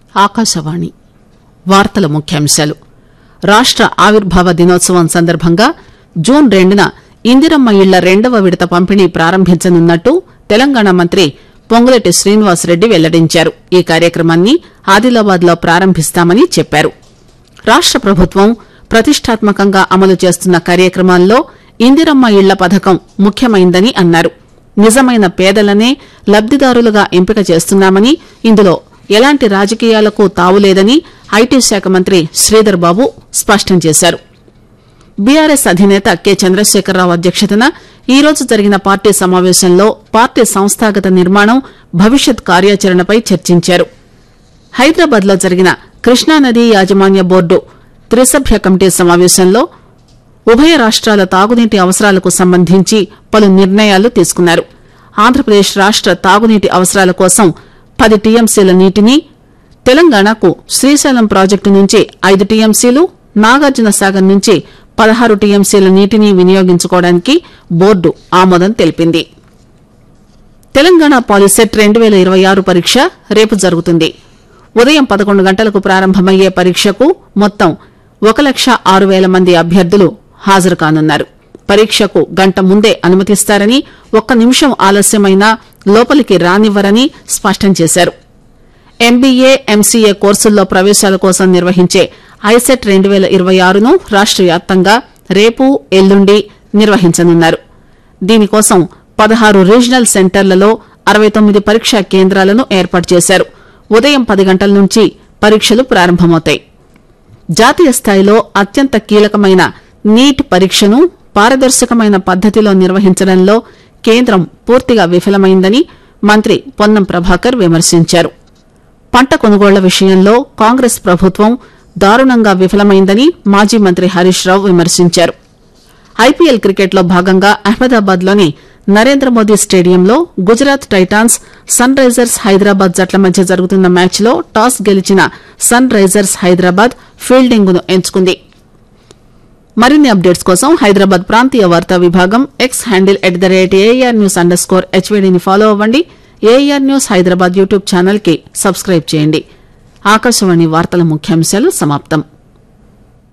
ఆకాశవాణి వార్తల ముఖ్యాంశాలు రాష్ట ఆవిర్భావ దినోత్సవం సందర్భంగా జూన్ రెండున ఇందిరమ్మ ఇళ్ల రెండవ విడత పంపిణీ ప్రారంభించనున్నట్టు తెలంగాణ మంత్రి పొంగులేటి శ్రీనివాసరెడ్డి వెల్లడించారు ఈ కార్యక్రమాన్ని ఆదిలాబాద్ లో ప్రారంభిస్తామని చెప్పారు రాష్ట ప్రభుత్వం ప్రతిష్టాత్మకంగా అమలు చేస్తున్న కార్యక్రమాల్లో ఇందిరమ్మ ఇళ్ల పథకం ముఖ్యమైందని అన్నారు నిజమైన పేదలనే లబ్దిదారులుగా ఎంపిక చేస్తున్నామని ఇందులో ఎలాంటి రాజకీయాలకు తావులేదని ఐటీ శాఖ మంత్రి శ్రీధర్ బాబు స్పష్టం చేశారు బీఆర్ఎస్ అధినేత కె చంద్రశేఖరరావు అధ్యక్షతన ఈ రోజు జరిగిన పార్టీ సమావేశంలో పార్టీ సంస్థాగత నిర్మాణం భవిష్యత్ కార్యాచరణపై చర్చించారు హైదరాబాద్ లో జరిగిన కృష్ణానదీ యాజమాన్య బోర్డు త్రిసభ్య కమిటీ సమావేశంలో ఉభయ రాష్ట్రాల తాగునీటి అవసరాలకు సంబంధించి పలు నిర్ణయాలు తీసుకున్నారు ఆంధ్రప్రదేశ్ రాష్ట తాగునీటి అవసరాల కోసం పది టీఎంసీల నీటిని తెలంగాణకు శ్రీశైలం ప్రాజెక్టు నుంచి ఐదు టీఎంసీలు నాగార్జున సాగర్ నుంచి పదహారు టీఎంసీల నీటిని వినియోగించుకోవడానికి బోర్డు ఆమోదం తెలిపింది తెలంగాణ పాలిసెట్ రెండు పేల ఇరవై ఆరు పరీక్ష రేపు జరుగుతుంది ఉదయం పదకొండు గంటలకు ప్రారంభమయ్యే పరీక్షకు మొత్తం ఒక లక్ష ఆరు పేల మంది అభ్యర్థులు హాజరు కానున్నారు పరీక్షకు గంట ముందే అనుమతిస్తారని ఒక్క నిమిషం ఆలస్యమైనా లోపలికి రానివ్వరని స్పష్టం చేశారు ఎంబీఏ ఎంసీఏ కోర్సుల్లో ప్రవేశాల కోసం నిర్వహించే ఐసెట్ రెండు పేల ఇరవై ఆరును రాష్ట వ్యాప్తంగా రేపు ఎల్లుండి నిర్వహించనున్నారు దీనికోసం పదహారు రీజనల్ సెంటర్లలో అరవై తొమ్మిది పరీక్షా కేంద్రాలను ఏర్పాటు చేశారు ఉదయం పది గంటల నుంచి పరీక్షలు ప్రారంభమవుతాయి జాతీయ స్థాయిలో అత్యంత కీలకమైన నీట్ పరీక్షను పారదర్శకమైన పద్దతిలో నిర్వహించడంలో కేంద్రం పూర్తిగా విఫలమైందని మంత్రి పొన్నం ప్రభాకర్ విమర్శించారు పంట కొనుగోళ్ల విషయంలో కాంగ్రెస్ ప్రభుత్వం దారుణంగా విఫలమైందని మాజీ మంత్రి హరీష్ రావు విమర్శించారు ఐపీఎల్ క్రికెట్లో భాగంగా అహ్మదాబాద్ లోని నరేంద్ర మోదీ స్టేడియంలో Gujarat Titans Sunrisers Hyderabad జట్ల మధ్య జరుగుతున్న మ్యాచ్లో టాస్ గెలిచిన సన్ రైజర్స్ హైదరాబాద్ ఫీల్డింగ్ ను ఎంచుకుంది మరిన్ని అప్డేట్స్ కోసం హైదరాబాద్ ప్రాంతీయ వార్తా విభాగం X handle at the rate AR news underscore హెచ్వీడీని ఫాలో అవ్వండి AR news Hyderabad YouTube channel కి సబ్స్క్రైబ్ చేయండి ఆకాశవాణి వార్తల ముఖ్యాంశాలు సమాప్తం